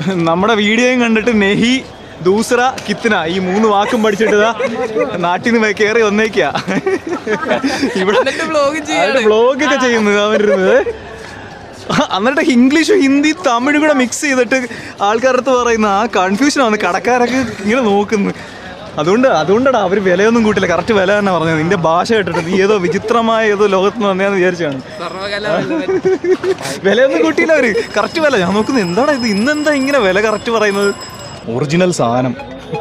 നമ്മുടെ വീഡിയോയും കണ്ടിട്ട് നെഹി ദൂസറ കിത്തന ഈ മൂന്ന് വാക്കും പഠിച്ചിട്ട് ഇതാ നാട്ടിൽ നിന്ന് കയറി വന്നേക്കാ ഇവിടെ വ്ളോഗ് ഒക്കെ ചെയ്യുന്നത് അവരിരുന്നത് എന്നിട്ട് ഇംഗ്ലീഷും ഹിന്ദി തമിഴും കൂടെ മിക്സ് ചെയ്തിട്ട് ആൾക്കാരുടെ അടുത്ത് പറയുന്ന ആ കൺഫ്യൂഷനാണ് കടക്കാരൊക്കെ ഇങ്ങനെ നോക്കുന്നു അതുകൊണ്ട് അതുകൊണ്ടാണ് അവർ വിലയൊന്നും കൂട്ടില്ല കറക്റ്റ് വില തന്നെ പറഞ്ഞത് നിന്റെ ഭാഷ കേട്ടിട്ട് നീ ഏതോ വിചിത്രമായ ഏതോ ലോകത്ത് നിന്ന് വന്നേന്ന് വിചാരിച്ചാണ് വിലയൊന്നും കൂട്ടിയില്ല അവര് കറക്റ്റ് വില ഞാൻ നോക്കുന്നത് എന്താണ് ഇത് ഇന്നെന്താ ഇങ്ങനെ വില കറക്റ്റ് പറയുന്നത് ഒറിജിനൽ സാധനം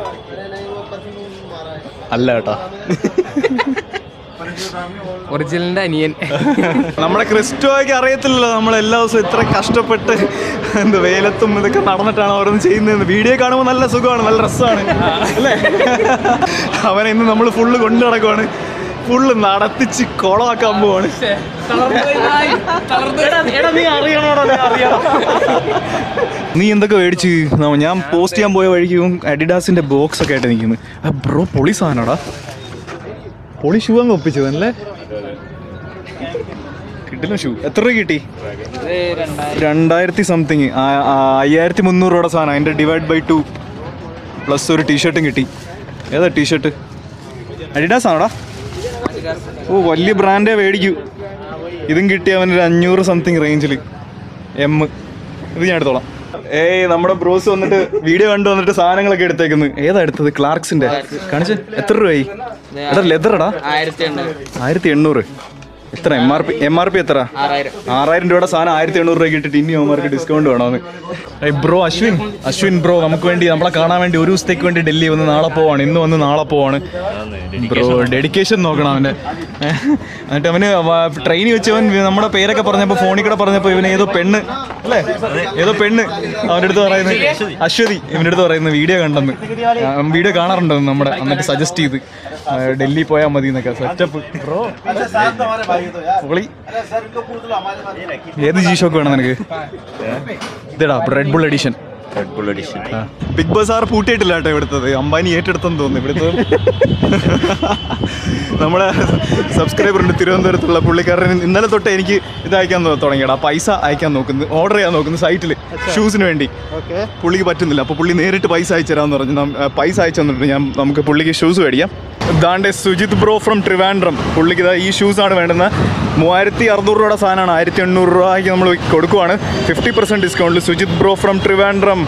അല്ല കേട്ടാ ഒറിജിനലിന്റെ അനിയൻ നമ്മുടെ ക്രിസ്റ്റോയ്ക്ക് അറിയത്തില്ലല്ലോ നമ്മൾ എല്ലാ ദിവസവും ഇത്ര കഷ്ടപ്പെട്ട് എന്ത് വെയിലത്തും ഇതൊക്കെ നടന്നിട്ടാണ് ഓരോന്ന് ചെയ്യുന്നത് വീഡിയോ കാണുമ്പോൾ നല്ല സുഖമാണ് നല്ല രസമാണ് അല്ലേ അവനെ ഇന്ന് നമ്മൾ ഫുള്ള് കൊണ്ടു നടക്കുവാണ് ഫുള്ള് നടത്തിച്ച് കുളമാക്കാൻ പോവാണ് നീ എന്തൊക്കെ മേടിച്ച് ന- ഞാൻ പോസ്റ്റ് ചെയ്യാൻ പോയ വഴിക്കും അഡിഡാസിന്റെ ബോക്സ് ഒക്കെ ആയിട്ട് നിൽക്കുന്നു ബ്രോ പൊളി സാധനടാ പൊളി ഷൂ അങ്ങ് ഒപ്പിച്ചതല്ലേ കിട്ടില്ല ഷൂ എത്ര രൂപ കിട്ടി രണ്ടായിരത്തി സംതിങ് അയ്യായിരത്തി മുന്നൂറ് രൂപയുടെ സാധനം അതിൻ്റെ ഡിവൈഡ് ബൈ ടു പ്ലസ് ഒരു ടീഷർട്ടും കിട്ടി ഏതാ ടീഷർട്ട് അഡിഡാസ് ആണോടാ ഓ വലിയ ബ്രാൻഡേ മേടിക്കൂ ഇതും കിട്ടി അവനൊരു അഞ്ഞൂറ് സംതിങ് റേഞ്ചിൽ എം ഇത് ഞാൻ എടുത്തോളാം ഏയ് നമ്മുടെ ബ്രോസ് വന്നിട്ട് വീഡിയോ കണ്ടു വന്നിട്ട് സാധനങ്ങളൊക്കെ എടുത്തേക്കുന്നു ഏതാ എടുത്തത് ക്ലാർക്സിന്റെ കാണിച്ച് എത്ര രൂപയായി എടാ ലെതറടാ ആയിരത്തി എണ്ണൂറ് ആയിരത്തി എണ്ണൂറ് എത്ര M R P M R P എത്ര ആറായിരം ആറായിരം രൂപയുടെ സാധനം ആയിരത്തി എണ്ണൂറ് രൂപയ്ക്ക് ഇട്ടിട്ട് ഇനി അവന്മാർക്ക് ഡിസ്കൗണ്ട് വേണമെന്ന് ഏയ് ബ്രോ അശ്വിൻ അശ്വിൻ ബ്രോ നമുക്ക് വേണ്ടി നമ്മളെ കാണാൻ വേണ്ടി ഒരു ദിവസത്തേക്ക് വേണ്ടി ഡൽഹി വന്ന് നാളെ പോവാണ് ഇന്ന് വന്ന് നാളെ പോവാണ് ബ്രോ ഡെഡിക്കേഷൻ നോക്കണം അവൻ്റെ എന്നിട്ട് അവന് ട്രെയിനിൽ വെച്ചവൻ നമ്മുടെ പേരൊക്കെ പറഞ്ഞപ്പോൾ ഫോണിൽ കൂടെ പറഞ്ഞപ്പോൾ ഇവന് ഏതോ പെണ്ണ് അല്ലേ ഏതോ പെണ്ണ് അവൻ്റെ അടുത്ത് പറയുന്നത് അശ്വതി ഇവൻ്റെ അടുത്ത് പറയുന്നത് വീഡിയോ കണ്ടെന്ന് വീഡിയോ കാണാറുണ്ടെന്ന് നമ്മുടെ എന്നിട്ട് സജസ്റ്റ് ചെയ്ത് ആ, ഡൽഹി പോയാൽ മതി എന്നൊക്കെ സെറ്റപ്പ് ബ്രോ പൊളി ഏത് ജി ഷോക്ക് വേണം നിനക്ക് ഇതടാ Red Bull edition Big Bazaar പൂട്ടിയിട്ടില്ല കേട്ടോ ഇവിടുത്തത് അംബാനി ഏറ്റെടുത്തെന്ന് തോന്നുന്നു ഇവിടുത്തെ നമ്മുടെ സബ്സ്ക്രൈബർ ഉണ്ട് തിരുവനന്തപുരത്തുള്ള പുള്ളിക്കാരൻ ഇന്നലെ തൊട്ട് എനിക്ക് ഇത് അയക്കാൻ തൊ- തുടങ്ങിയടാ പൈസ അയക്കാൻ നോക്കുന്നു ഓർഡർ ചെയ്യാൻ നോക്കുന്നു സൈറ്റിൽ ഷൂസിന് വേണ്ടി പുള്ളിക്ക് പറ്റുന്നില്ല അപ്പോൾ പുള്ളി നേരിട്ട് പൈസ അയച്ചു തരാമെന്ന് പറഞ്ഞു നം- ആ, പൈസ അയച്ചു തന്നിട്ട് ഞാൻ നമുക്ക് പുള്ളിക്ക് ഷൂസ് മേടിക്കാം ഇതാണ്ട് സുജിത് ബ്രോ ഫ്രം ട്രിവാൻഡ്രം പുള്ളിക്ക് ഇതാ ഈ ഷൂസാണ് വേണ്ടുന്ന മൂവായിരത്തി അറുന്നൂറ് രൂപയുടെ സാധനമാണ് ആയിരത്തി എണ്ണൂറ് രൂപയ്ക്ക് നമ്മൾ കൊടുക്കുവാണ് ഫിഫ്റ്റി പെർസെൻറ്റ് ഡിസ്കൗണ്ടിൽ സുജിത് ബ്രോ ഫ്രം ട്രിവാൻഡ്രം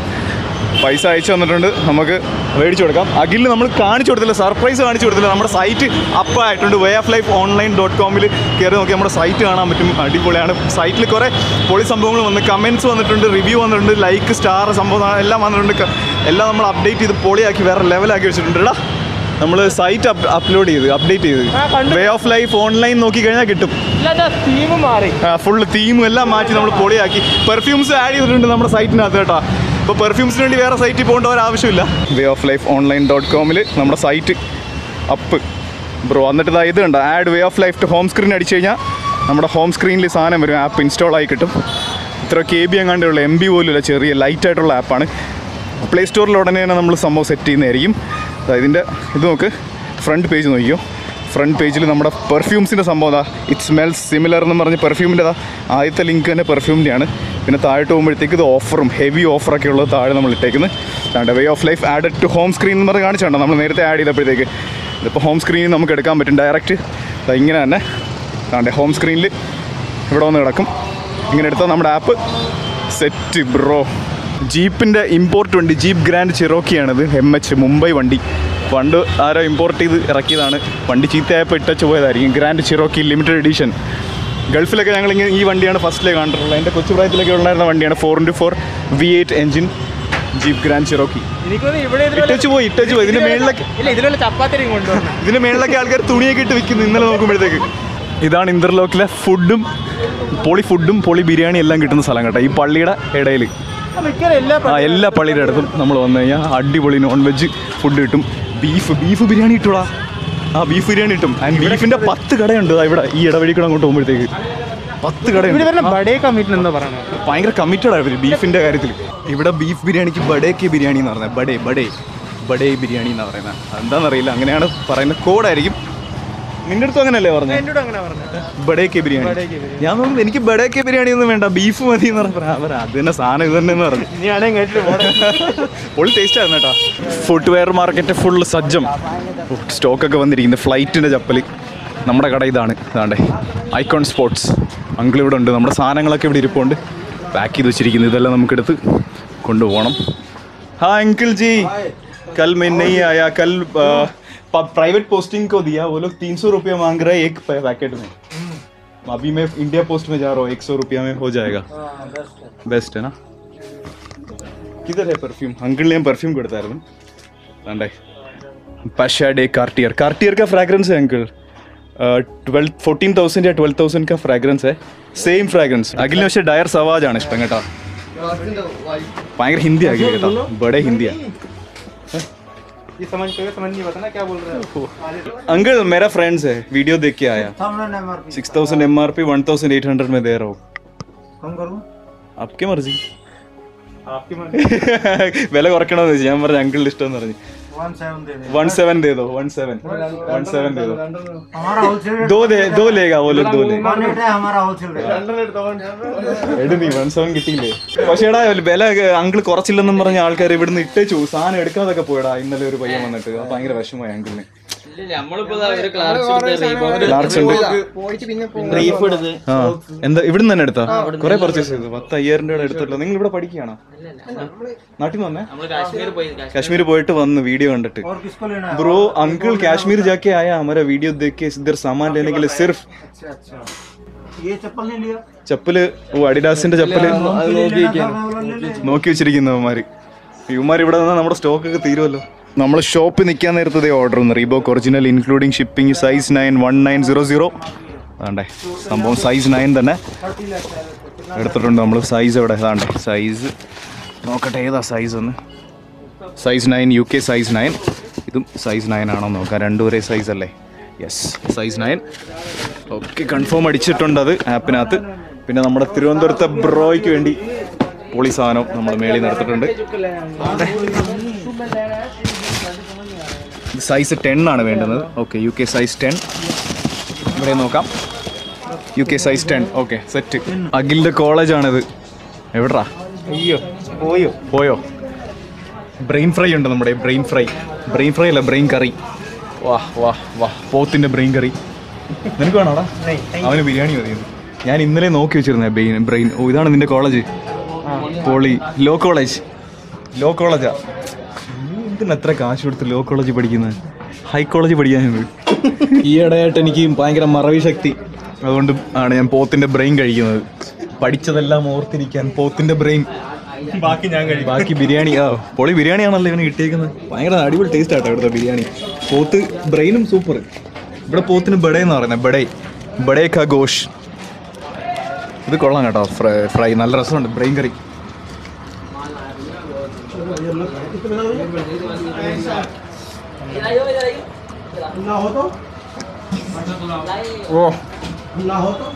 പൈസ അയച്ചു തന്നിട്ടുണ്ട് നമുക്ക് മേടിച്ചു കൊടുക്കാം അഖിലിന് നമ്മൾ കാണിച്ചു കൊടുത്തില്ല സർപ്രൈസ് കാണിച്ചു കൊടുത്തില്ല നമ്മുടെ സൈറ്റ് അപ്പ് ആയിട്ടുണ്ട് way of life online dot കോമിൽ കയറി നോക്കി നമ്മുടെ സൈറ്റ് കാണാൻ പറ്റും അടിപൊളിയാണ് സൈറ്റിൽ കുറേ പൊളി സംഭവങ്ങൾ വന്ന് കമൻറ്റ്സ് വന്നിട്ടുണ്ട് റിവ്യൂ വന്നിട്ടുണ്ട് ലൈക്ക് സ്റ്റാർ സംഭവം എല്ലാം വന്നിട്ടുണ്ട് ക- എല്ലാം നമ്മൾ അപ്ഡേറ്റ് ചെയ്ത് പൊളിയാക്കി വേറെ ലെവലാക്കി വെച്ചിട്ടുണ്ട് എടാ നമ്മൾ സൈറ്റ് അപ്ലോഡ് ചെയ്ത് അപ്ഡേറ്റ് ചെയ്ത് വേ ഓഫ് ലൈഫ് ഓൺലൈൻ നോക്കി കഴിഞ്ഞാൽ കിട്ടും തീം മാറി ഫുള്ള് തീമും എല്ലാം മാറ്റി നമ്മൾ പൊളിയാക്കി പെർഫ്യൂംസ് ആഡ് ചെയ്തിട്ടുണ്ട് നമ്മുടെ സൈറ്റിനകത്ത് കേട്ടോ ഇപ്പോൾ പെർഫ്യൂംസിന് വേണ്ടി വേറെ സൈറ്റിൽ പോകേണ്ട ഒരു ആവശ്യമില്ല way of life online dot കോമിൽ നമ്മുടെ സൈറ്റ് അപ്പ് ബ്രോ എന്നിട്ട് ഇതാ ഇത് കണ്ടോ add way of life to home screen അടിച്ചു കഴിഞ്ഞാൽ നമ്മുടെ ഹോം സ്ക്രീനിൽ സാധനം വരും ആപ്പ് ഇൻസ്റ്റാൾ ആയി കിട്ടും ഇത്ര കെ ബി എങ്ങാണ്ടേ ഉള്ളൂ എം ബി പോലുമില്ല ചെറിയ ലൈറ്റ് ആയിട്ടുള്ള ആപ്പാണ് പ്ലേ സ്റ്റോറിൽ ഉടനെ തന്നെ നമ്മൾ സംഭവം സെറ്റ് ചെയ്യുന്നതായിരിക്കും ദാ ഇതിൻ്റെ ഇത് നോക്ക് ഫ്രണ്ട് പേജ് നോക്കിയോ ഫ്രണ്ട് പേജിൽ നമ്മുടെ പെർഫ്യൂംസിൻ്റെ സംഭവം അതാ ഇറ്റ് സ്മെൽസ് സിമിലർ എന്ന് പറഞ്ഞ് പെർഫ്യൂമിൻ്റെ ആദ്യത്തെ ലിങ്ക് തന്നെ പെർഫ്യൂമിൻ്റെയാണ് പിന്നെ താഴോട്ട് പോകുമ്പോഴത്തേക്ക് ഇത് ഓഫറും ഹെവി ഓഫറൊക്കെ ഉള്ളത് താഴെ നമ്മൾ ഇട്ടേക്കുന്നത് അതാണ്ട് way of life added to home screen എന്ന് പറഞ്ഞ് കാണിച്ചുണ്ടോ നമ്മൾ നേരത്തെ ആഡ് ചെയ്തപ്പോഴത്തേക്ക് ഇതിപ്പോൾ ഹോം സ്ക്രീനിൽ നമുക്ക് എടുക്കാൻ പറ്റും ഡയറക്റ്റ് ദാ ഇങ്ങനെ തന്നെ അതാണ്ട് ഹോം സ്ക്രീനിൽ ഇവിടെ വന്ന് കിടക്കും ഇങ്ങനെ എടുത്താൽ നമ്മുടെ ആപ്പ് സെറ്റ് ബ്രോ ജീപ്പിൻ്റെ ഇമ്പോർട്ട് വണ്ടി ജീപ്പ് ഗ്രാൻഡ് ചിറോക്കിയാണിത് എം എച്ച് മുംബൈ വണ്ടി പണ്ട് ആരോ ഇമ്പോർട്ട് ചെയ്ത് ഇറക്കിയതാണ് വണ്ടി ചീത്തയായപ്പോൾ ഇട്ടച്ച് പോയതായിരിക്കും ഗ്രാൻഡ് ചിറോക്കി ലിമിറ്റഡ് എഡിഷൻ ഗൾഫിലൊക്കെ ഞങ്ങൾ ഇങ്ങനെ ഈ വണ്ടിയാണ് ഫസ്റ്റിലേ കണ്ടിട്ടുള്ളത് എൻ്റെ കൊച്ചു പ്രായത്തിലൊക്കെ ഉണ്ടായിരുന്ന വണ്ടിയാണ് four into four V eight engine jeep grand cherokee എനിക്കൊന്ന് ഇവിടെ ഇട്ടച്ച് പോയി ഇട്ടച്ച് പോയി ഇതിൻ്റെ മേളിലൊക്കെ ഇല്ല ഇതിലുള്ള ചപ്പാത്തി കൊണ്ടുവരണം ഇതിന്റെ മേളിലൊക്കെ ആൾക്കാർ തുണിയൊക്കെ ഇട്ട് വിൽക്കുന്നു ഇന്നലെ നോക്കുമ്പോഴത്തേക്ക് ഇതാണ് ഇന്റർലോക്കിലെ ഫുഡും പൊളി ഫുഡും പൊളി ബിരിയാണി എല്ലാം കിട്ടുന്ന സ്ഥലം കേട്ടോ ഈ പള്ളിയുടെ ഇടയിൽ മിക്കവാറും എല്ലാ ആ എല്ലാ പള്ളിയുടെ അടുത്തും നമ്മൾ വന്നു കഴിഞ്ഞാൽ അടിപൊളി നോൺ വെജ് ഫുഡ് കിട്ടും ബീഫ് ബീഫ് ബിരിയാണി കിട്ടൂടാ ആ ബീഫ് ബിരിയാണി കിട്ടും ആൻഡ് ബീഫിന്റെ പത്ത് കടയുണ്ട് ദാ ഇവിടെ ഈ ഇടവഴിക്കൂടെ അങ്ങോട്ട് പോകുമ്പോഴത്തേക്ക് പത്ത് ഇവിടെ കടയുണ്ട് വരുന്ന ബഡേ കമ്മിറ്റി എന്താ പറയണത് ഭയങ്കര കമ്മിറ്റഡ് ആയി ബീഫിന്റെ കാര്യത്തിൽ ഇവിടെ ബീഫ് ബിരിയാണിക്ക് ബഡേക്ക് ബിരിയാണി എന്ന് പറയുന്നത് ബഡേ ബഡേ ബഡേ ബിരിയാണി എന്ന് പറയുന്നത് എന്താണെന്നറിയില്ല അങ്ങനെയാണ് പറയുന്നത് കോഡായിരിക്കും നിന്റെ അടുത്തും അങ്ങനല്ലേ പറഞ്ഞേ എന്നോട് അങ്ങനെ പറഞ്ഞത് ബഡേക്ക് ബിരിയാണി ബഡേക്ക് ബിരിയാണി. ഞാൻ നോക്കുമ്പോ എനിക്ക് ബഡേക്ക് ബിരിയാണി ഒന്നും വേണ്ട ബീഫ് മതി എന്ന് പറഞ്ഞ അവർ അത് തന്നെ സാധനം ഇത് തന്നെ എന്ന് പറഞ്ഞു നീ ആണെങ്കിൽ കേട്ടിട്ട് പോടെ ഫുൾ ടേസ്റ്റ് ആയിരുന്നു കേട്ടോ ഫുട്വെയർ മാർക്കറ്റ് ഫുൾ സജ്ജം സ്റ്റോക്കൊക്കെ വന്നിരിക്കുന്നത് ഫ്ലൈറ്റിൻ്റെ ചപ്പല് നമ്മുടെ കട ഇതാണ് ഇതാണ്ടേ ഐക്കോൺ സ്പോർട്സ് അങ്കിൾ ഇവിടെ ഉണ്ട് നമ്മുടെ സാധനങ്ങളൊക്കെ ഇവിടെ ഇരിപ്പുണ്ട് പാക്ക് ചെയ്ത് വെച്ചിരിക്കുന്നത് ഇതെല്ലാം നമുക്കെടുത്ത് കൊണ്ടുപോകണം हाँ अंकल जी कल मैं नहीं आया कल प्राइवेट पोस्टिंग को दिया वो लोग तीन सौ रुपया मांग रहे हैं एक पैकेट में अभी मैं इंडिया पोस्ट में जा रहा हूँ एक सौ रुपया में हो जाएगा बेस्ट है ना किधर है परफ्यूम अंकल ने परफ्यूम കൊടുത്തായിരുന്നു വേണ്ടേ पशा डे कार्टियर कार्टियर का फ्रैग्रेंस है अंकल ട്വൽവ് ഫോർട്ടീൻ തൗസൻഡ് या ട്വൽവ് തൗസൻഡ് का फ्रैग्रेंस है സെയിം ഫ്രാഗ്രൻസ് അഖിലിന് പക്ഷേ ഡയർ സവാജ് ആണ് ഇഷ്ടം കേട്ടോ ഭയങ്കര ഹിന്ദി അഖിൽ കേട്ടോ ബഡേ ഹിന്ദിയാ ये समझ पे समझ नहीं पता ना क्या बोल रहे हो अंकल मेरा फ्रेंड्स है वीडियो देख के आया six thousand M R P one thousand eight hundred में दे रहा हूँ कम करूँ आपकी मर्जी आपकी मर्जी വില കുറയ്ക്കണമെന്ന് വെച്ചു ഞാൻ പറഞ്ഞു അങ്കിളിന്റെ ഇഷ്ടം എന്ന് പറഞ്ഞു वन सेवन दे दे वन सेवन दे दो वन सेवन वन सेवन दे दो हमारा होलसेल रेट दो दे दो लेगा वो लोग दो लेगा वन रेट है हमारा होलसेल रेट എടി നീ വൺ സെവൻ കിട്ടിയില്ലേ പക്ഷേ എടാ വില അങ്കിൾ കുറച്ചില്ലെന്നും പറഞ്ഞ ആൾക്കാർ ഇവിടുന്ന് ഇട്ടേച്ചു സാധനം എടുക്കാതൊക്കെ പോയടാ ഇന്നലെ ഒരു പയ്യൻ വന്നിട്ട് അത് ഭയങ്കര വിഷമമായി അങ്കിളിന് നമ്മളിപ്പോ ദാ ഒരു ക്ലാർക്സ് ലാർജ് ഉണ്ട് ബ്രീഫ് എടുത്ത് ആ എന്താ ഇവിടുന്ന് തന്നെ എടുത്താ കുറെ പർച്ചേസ് ചെയ്തു പത്ത് അയ്യായിരം രൂപയുടെ എടുത്തല്ലോ നിങ്ങൾ ഇവിടെ പഠിക്കുകയാണോ നാട്ടിൽ നിന്ന് വന്നേ നമ്മള് കാശ്മീർ പോയി കാശ്മീർ കാശ്മീർ പോയിട്ട് വന്ന് വീഡിയോ കണ്ടിട്ട് और किसको लेना है ब्रो अंकल कश्मीर जाके आया हमारा वीडियो देख के इधर सामान लेने के लिए सिर्फ अच्छा अच्छा ये चप्पल नहीं लिया ചപ്പല് ഓ അഡിഡാസിന്റെ ചപ്പല് लेना था, मैं बोला ले ले നോക്കി വെച്ചിരിക്കുന്നവന്മാര് ഇവന്മാർ ഇവിടെ നിന്നാൽ നമ്മുടെ സ്റ്റോക്ക് ഒക്കെ തീരുമല്ലോ നമ്മൾ ഷോപ്പിൽ നിൽക്കാൻ നേരത്തെ ഓർഡർ ഒന്ന് Reebok original including shipping size nine one nine zero zero അതാണ്ടേ സംഭവം സൈസ് നയൻ തന്നെ എടുത്തിട്ടുണ്ട് നമ്മൾ സൈസ് എവിടെ അതാണ്ടേ സൈസ് നോക്കട്ടെ ഏതാ സൈസ് ഒന്ന് size nine U K size nine ഇതും സൈസ് നയൻ ആണോ നോക്കാം രണ്ടും ഒരേ സൈസ് അല്ലേ yes size nine okay confirm അടിച്ചിട്ടുണ്ട് അത് ആപ്പിനകത്ത് പിന്നെ നമ്മുടെ തിരുവനന്തപുരത്തെ ബ്രോയ്ക്ക് വേണ്ടി പൊളി സാധനം നമ്മൾ മേളിൽ നിർത്തിട്ടുണ്ട് സൈസ് ടെൻ ആണ് വേണ്ടുന്നത് okay U K size ten ഇവിടെ നോക്കാം U K size ten okay set അഖിലിൻ്റെ കോളേജാണിത് എവിടാ അയ്യോ പോയോ പോയോ ബ്രെയിൻ ഫ്രൈ ഉണ്ട് നമ്മുടെ ബ്രെയിൻ ഫ്രൈ ബ്രെയിൻ ഫ്രൈ അല്ല ബ്രെയിൻ കറി വാ വാ വാ പോത്തിന്റെ ബ്രെയിൻ കറി നിനക്ക് വേണോടാ അവന് ബിരിയാണി മതി ഞാൻ ഇന്നലെ നോക്കി വെച്ചിരുന്നേ ബ്രെയിൻ ബ്രെയിൻ ഓ ഇതാണ് നിന്റെ college poly law college law കോളേജാ നീ എന്തിനാ എത്ര കാശ് കൊടുത്ത് ലോ കോളേജ് പഠിക്കുന്നത് ഹൈ കോളേജ് പഠിക്കാനുണ്ട് ഈയിടെയായിട്ട് എനിക്ക് ഭയങ്കര മറവി ശക്തി അതുകൊണ്ട് ആണ് ഞാൻ പോത്തിന്റെ ബ്രെയിൻ കഴിക്കുന്നത് പഠിച്ചതെല്ലാം ഓർത്തിരിക്കാൻ പോത്തിന്റെ ബ്രെയിൻ ബാക്കി ഞാൻ കഴിക്കും ബാക്കി ബിരിയാണി ആ പൊളി ബിരിയാണിയാണല്ലോ ഇവന് കിട്ടിയേക്കുന്നത് ഭയങ്കര അടിപൊളി ടേസ്റ്റ് ആട്ടോ ഇവിടുത്തെ ബിരിയാണി പോത്ത് ബ്രെയിനും സൂപ്പർ ഇവിടെ പോത്തിന് ബഡേ എന്ന് പറയുന്നത് ബഡേ ബഡേ കാ ഗോഷ് ഇത് കൊള്ളാം കേട്ടോ ഫ്രൈ ഫ്രൈ നല്ല രസമുണ്ട് ബ്രെയിൻ കറി ना हो तो ഓ ना हो तो